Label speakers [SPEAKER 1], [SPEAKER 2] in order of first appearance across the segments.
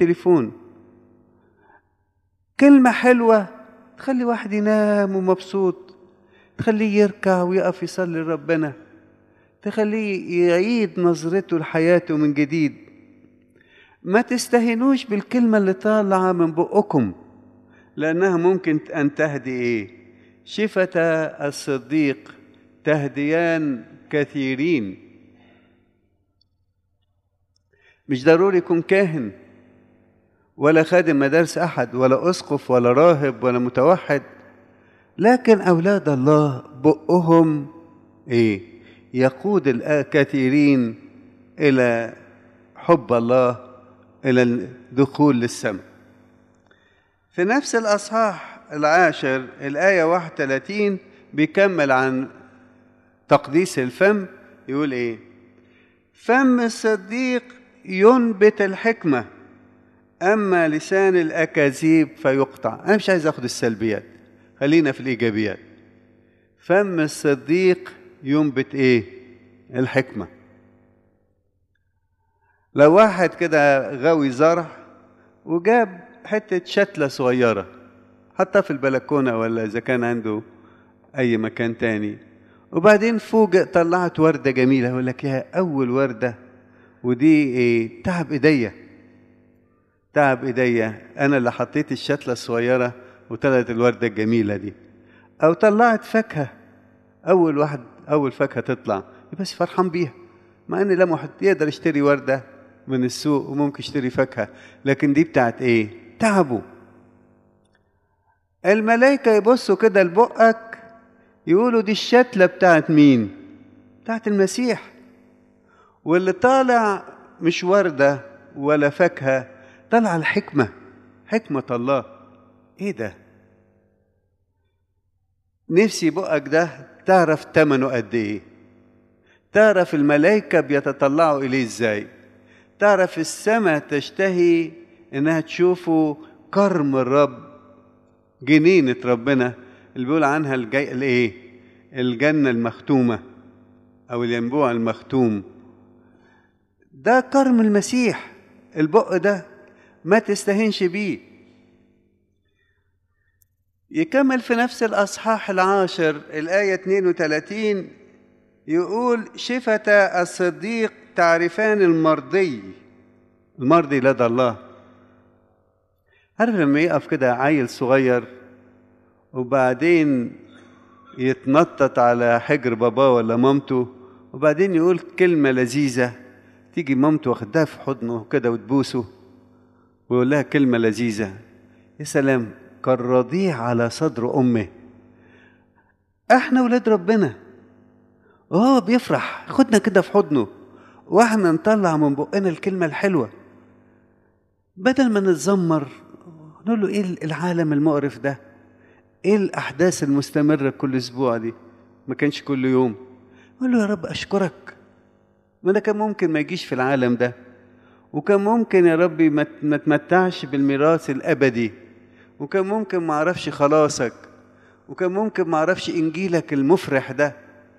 [SPEAKER 1] التليفون كلمة حلوة تخلي واحد ينام ومبسوط تخليه يركع ويقف يصلي لربنا تخليه يعيد نظرته لحياته من جديد ما تستهينوش بالكلمة اللي طالعة من بقكم لأنها ممكن أن تهدي إيه شفة الصديق تهديان كثيرين مش ضروري يكون كاهن ولا خادم مدارس أحد ولا أسقف ولا راهب ولا متوحد لكن أولاد الله بقهم إيه يقود الكثيرين إلى حب الله إلى الدخول للسماء في نفس الأصحاح العاشر الآية 31 بيكمل عن تقديس الفم يقول إيه فم الصديق ينبت الحكمة أما لسان الأكاذيب فيقطع أنا مش عايز أخد السلبيات خلينا في الإيجابيات فم الصديق ينبت إيه الحكمة لو واحد كده غاوي زرع وجاب حتة شتلة صغيرة حطها في البلكونة ولا إذا كان عنده أي مكان تاني وبعدين فوجئ طلعت وردة جميلة يقول لك يا أول وردة ودي إيه تعب إيديا تعب إيديا أنا اللي حطيت الشتلة الصغيرة وطلعت الوردة الجميلة دي أو طلعت فاكهة أول واحد أول فاكهة تطلع بس فرحان بيها مع إن لما واحد يقدر يشتري وردة من السوق وممكن يشتري فاكهة لكن دي بتاعت إيه؟ تعبوا الملائكة يبصوا كده لبقك يقولوا دي الشتلة بتاعت مين؟ بتاعت المسيح واللي طالع مش وردة ولا فاكهة طالعة الحكمة حكمة الله ايه ده؟ نفسي بقك ده تعرف تمنه قد ايه تعرف الملائكة بيتطلعوا إليه ازاي تعرف السماء تشتهي انها تشوفوا كرم الرب جنينة ربنا اللي بيقول عنها الجي... الايه الجنة المختومة او الينبوع المختوم ده كرم المسيح البق ده ما تستهينش بيه يكمل في نفس الأصحاح العاشر الآية 32 يقول شفة الصديق تعرفان المرضي المرضي لدى الله عارف لما يقف كده عيل صغير وبعدين يتنطط على حجر باباه ولا مامته وبعدين يقول كلمة لذيذة تيجي مامته واخدها في حضنه كده وتبوسه ويقول لها كلمة لذيذة يا سلام كالرضيع على صدر أمه احنا ولاد ربنا وهو بيفرح خدنا كده في حضنه واحنا نطلع من بقنا الكلمة الحلوة بدل ما نتذمر نقول له ايه العالم المقرف ده ايه الاحداث المستمرة كل اسبوع دي ما كانش كل يوم نقول له يا رب اشكرك ما انا كان ممكن ما يجيش في العالم ده وكان ممكن يا ربي ما تمتعش بالميراث الابدي وكان ممكن ما اعرفش خلاصك وكان ممكن ما اعرفش انجيلك المفرح ده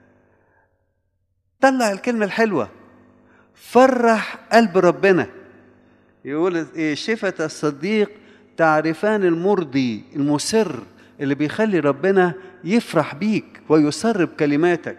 [SPEAKER 1] طلع الكلمه الحلوه فرح قلب ربنا يقول ايه شفة الصديق تعرفان المرضي المسر اللي بيخلي ربنا يفرح بيك ويسر بكلماتك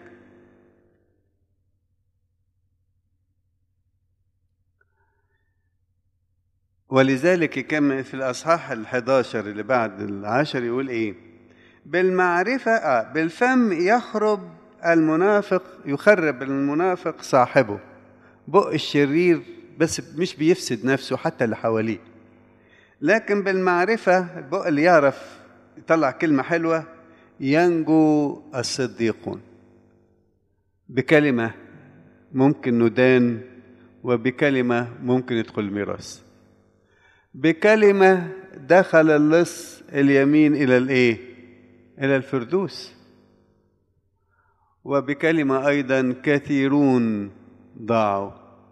[SPEAKER 1] ولذلك يكمل في الأصحاح الحداشر اللي بعد العشر يقول إيه بالمعرفة آه بالفم يخرب المنافق يخرب المنافق صاحبه بق الشرير بس مش بيفسد نفسه حتى اللي حواليه لكن بالمعرفة البق اللي يعرف يطلع كلمة حلوة ينجو الصديقون بكلمة ممكن ندان وبكلمة ممكن يدخل الميراث بكلمة دخل اللص اليمين إلى الإيه؟ إلى الفردوس وبكلمة أيضا كثيرون ضاعوا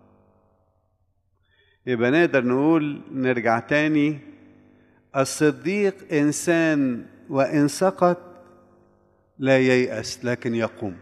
[SPEAKER 1] يبقى نقدر نقول نرجع تاني الصديق إنسان وإن سقط لا ييأس لكن يقوم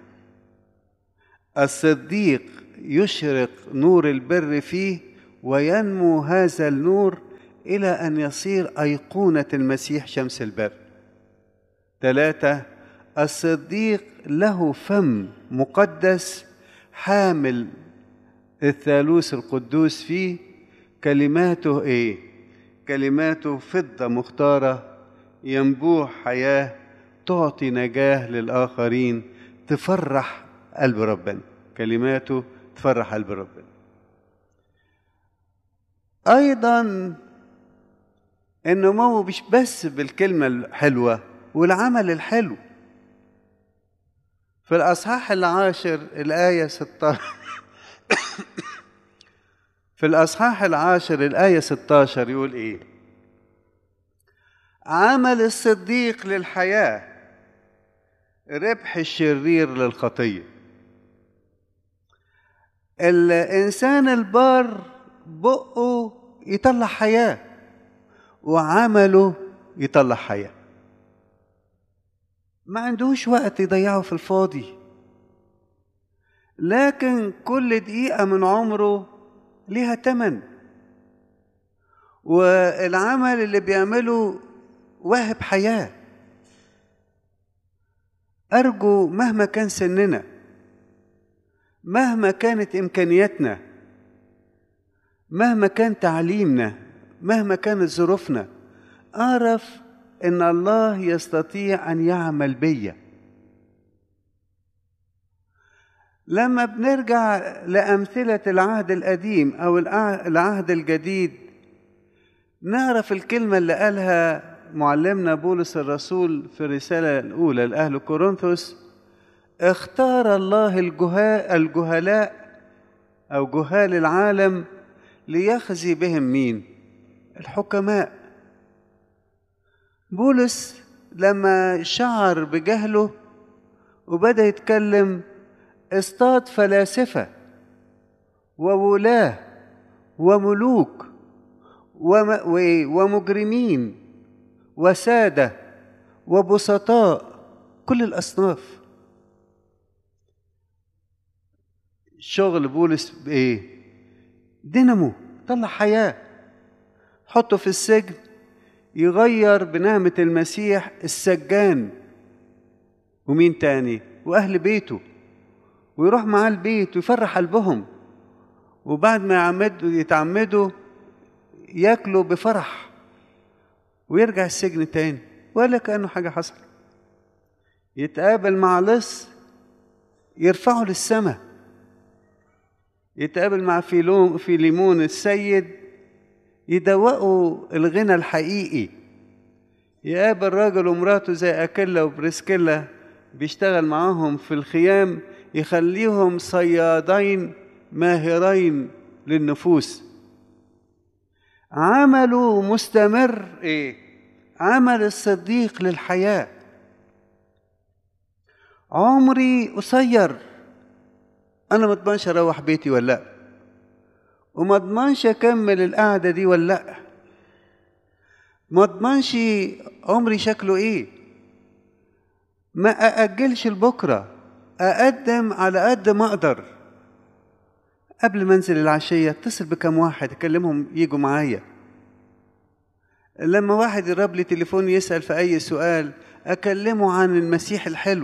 [SPEAKER 1] الصديق يشرق نور البر فيه وينمو هذا النور إلى أن يصير أيقونة المسيح شمس البر ثلاثة الصديق له فم مقدس حامل الثالوث القدوس فيه كلماته ايه كلماته فضه مختاره ينبوع حياه تعطي نجاه للاخرين تفرح قلب ربنا كلماته تفرح قلب ربنا ايضا النمو مش بس بالكلمه الحلوه والعمل الحلو في الأصحاح العاشر الآية 16 في الأصحاح العاشر الآية 16 يقول إيه؟ عمل الصديق للحياة ربح الشرير للخطية الإنسان البار بقه يطلع حياة وعمله يطلع حياه ما عندوش وقت يضيعه في الفاضي لكن كل دقيقة من عمره ليها تمن والعمل اللي بيعمله واهب حياة أرجو مهما كان سننا مهما كانت إمكانياتنا مهما كان تعليمنا مهما كانت ظروفنا أعرف ان الله يستطيع ان يعمل بيا لما بنرجع لامثله العهد القديم او العهد الجديد نعرف الكلمه اللي قالها معلمنا بولس الرسول في الرساله الاولى لاهل كورنثوس اختار الله الجهاء الجهلاء او جهال العالم ليخزي بهم مين الحكماء بولس لما شعر بجهله وبدا يتكلم اصطاد فلاسفه وولاه وملوك ومجرمين وساده وبسطاء كل الاصناف شغل بولس بايه دينامو طلع حياه حطه في السجن يغير بنعمة المسيح السجان ومين تاني وأهل بيته ويروح معاه البيت ويفرح قلبهم وبعد ما يعمدوا يتعمدوا ياكلوا بفرح ويرجع السجن تاني ولا كأنه حاجة حصل يتقابل مع لص يرفعه للسماء يتقابل مع فيلون فيليمون السيد يدوقوا الغنى الحقيقي يقابل راجل ومراته زي أكيلا وبريسكيلا بيشتغل معاهم في الخيام يخليهم صيادين ماهرين للنفوس عمله مستمر ايه عمل الصديق للحياه عمري قصير انا ما اضمنش اروح بيتي ولا لا وما اضمنش اكمل القعده دي ولا لا ما اضمنش عمري شكله ايه ما ااجلش لبكره اقدم على قد ما اقدر قبل ما انزل العشيه اتصل بكم واحد اكلمهم يجوا معايا لما واحد يراب لي تليفون يسال في اي سؤال اكلمه عن المسيح الحلو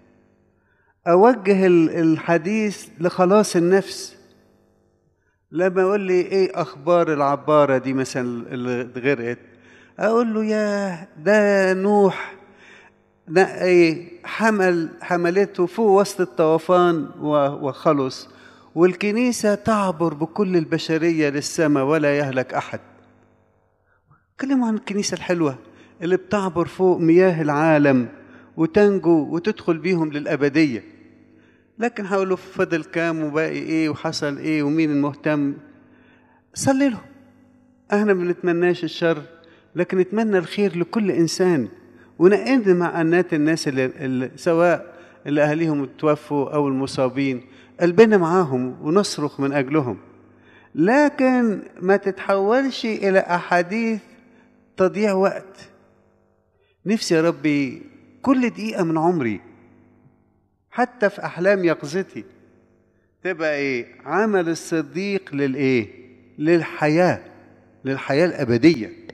[SPEAKER 1] اوجه الحديث لخلاص النفس لما يقول لي ايه اخبار العباره دي مثلا اللي غرقت اقول له يا ده نوح ده ايه حمل حملته فوق وسط الطوفان وخلص والكنيسة تعبر بكل البشرية للسماء ولا يهلك أحد كلموا عن الكنيسة الحلوة اللي بتعبر فوق مياه العالم وتنجو وتدخل بيهم للأبدية لكن هقول فضل كام وباقي ايه وحصل ايه ومين المهتم صلي له احنا ما بنتمناش الشر لكن نتمنى الخير لكل انسان ونقد مع انات الناس اللي, اللي سواء اللي اهاليهم توفوا او المصابين قلبنا معاهم ونصرخ من اجلهم لكن ما تتحولش الى احاديث تضييع وقت نفسي يا ربي كل دقيقه من عمري حتى في احلام يقظتي تبقى ايه عمل الصديق للايه للحياه للحياه الابديه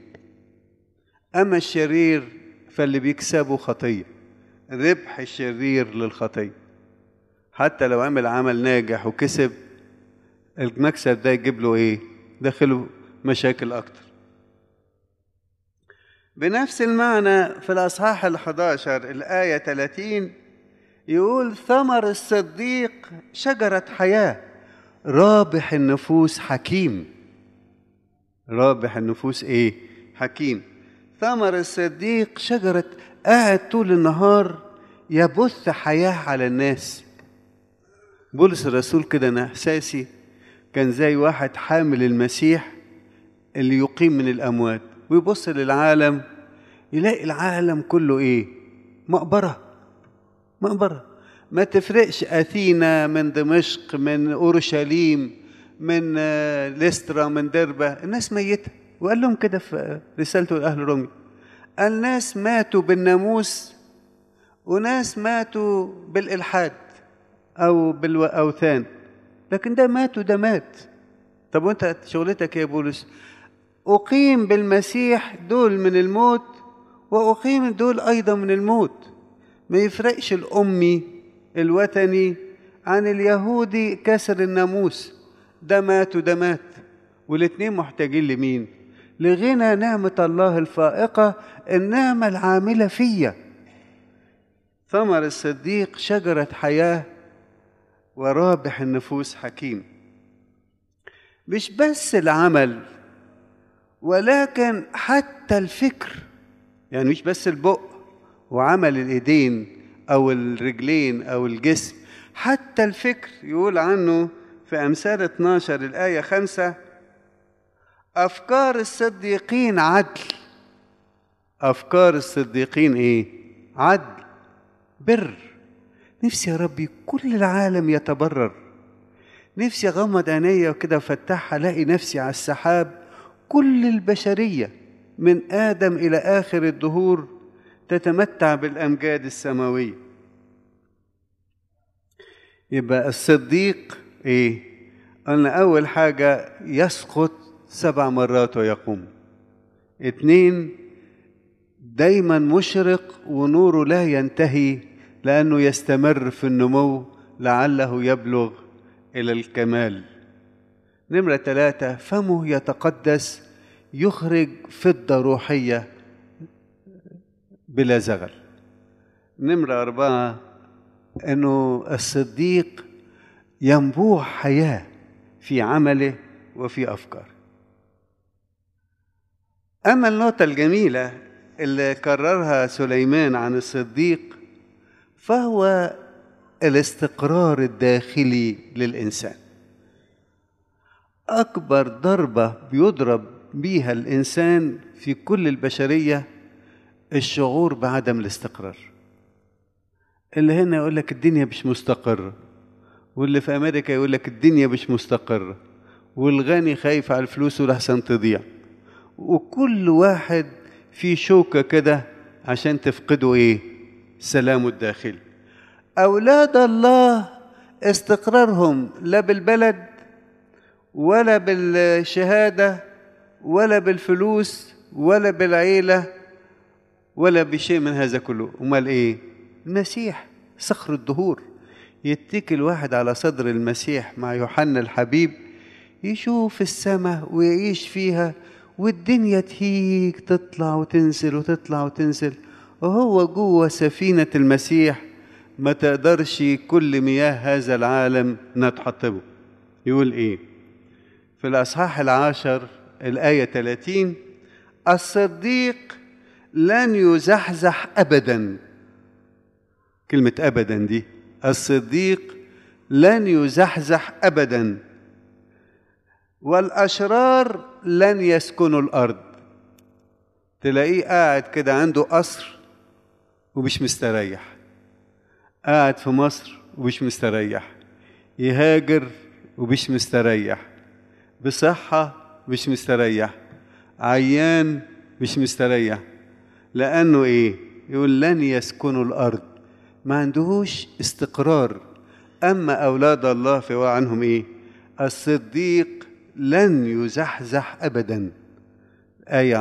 [SPEAKER 1] أما الشرير فاللي بيكسبه خطية ربح الشرير للخطية حتى لو عمل عمل ناجح وكسب المكسب ده يجيب له ايه دخله مشاكل اكتر بنفس المعنى في الاصحاح ال11 الايه 30 يقول ثمر الصديق شجره حياه رابح النفوس حكيم رابح النفوس ايه حكيم ثمر الصديق شجره قاعد طول النهار يبث حياه على الناس بولس الرسول كده انا احساسي كان زي واحد حامل المسيح اللي يقيم من الاموات ويبص للعالم يلاقي العالم كله ايه مقبره مقبره ما تفرقش اثينا من دمشق من اورشليم من ليسترا من دربه الناس ميته وقال لهم كده في رسالته لاهل رومي الناس ماتوا بالناموس وناس ماتوا بالالحاد او بالاوثان لكن ده مات وده مات طب وانت شغلتك يا بولس اقيم بالمسيح دول من الموت واقيم دول ايضا من الموت ما يفرقش الامي الوثني عن اليهودي كسر الناموس ده مات وده مات والاتنين محتاجين لمين لغنى نعمة الله الفائقة النعمة العاملة فيا ثمر الصديق شجرة حياة ورابح النفوس حكيم مش بس العمل ولكن حتى الفكر يعني مش بس البق وعمل الايدين او الرجلين او الجسم حتى الفكر يقول عنه في امثال 12 الايه 5 افكار الصديقين عدل افكار الصديقين ايه عدل بر نفسي يا ربي كل العالم يتبرر نفسي اغمض عينيا كده وافتحها الاقي نفسي على السحاب كل البشريه من ادم الى اخر الدهور تتمتع بالامجاد السماويه يبقى الصديق ايه قلنا اول حاجه يسقط سبع مرات ويقوم اتنين دايما مشرق ونوره لا ينتهي لأنه يستمر في النمو لعله يبلغ إلى الكمال نمرة ثلاثة فمه يتقدس يخرج فضة روحية بلا زغل نمرة أربعة أنه الصديق ينبوع حياة في عمله وفي أفكاره أما النقطة الجميلة اللي كررها سليمان عن الصديق فهو الاستقرار الداخلي للإنسان أكبر ضربة بيضرب بيها الإنسان في كل البشرية الشعور بعدم الاستقرار اللي هنا يقول لك الدنيا مش مستقرة واللي في أمريكا يقول لك الدنيا مش مستقرة والغني خايف على الفلوس ولحسن تضيع وكل واحد في شوكة كده عشان تفقدوا إيه سلامه الداخلي أولاد الله استقرارهم لا بالبلد ولا بالشهادة ولا بالفلوس ولا بالعيلة ولا بشيء من هذا كله أمال إيه المسيح صخر الدهور يتكل واحد على صدر المسيح مع يوحنا الحبيب يشوف السماء ويعيش فيها والدنيا تهيج تطلع وتنزل وتطلع وتنزل وهو جوه سفينة المسيح ما تقدرش كل مياه هذا العالم انها تحطمه يقول ايه في الاصحاح العاشر الايه 30 الصديق لن يزحزح ابدا كلمه ابدا دي الصديق لن يزحزح ابدا والاشرار لن يسكنوا الارض تلاقيه قاعد كده عنده قصر ومش مستريح قاعد في مصر ومش مستريح يهاجر ومش مستريح بصحة مش مستريح عيان مش مستريح لأنه إيه يقول لن يسكنوا الأرض ما عندهوش استقرار أما أولاد الله فهو عنهم إيه الصديق لن يزحزح أبدا آية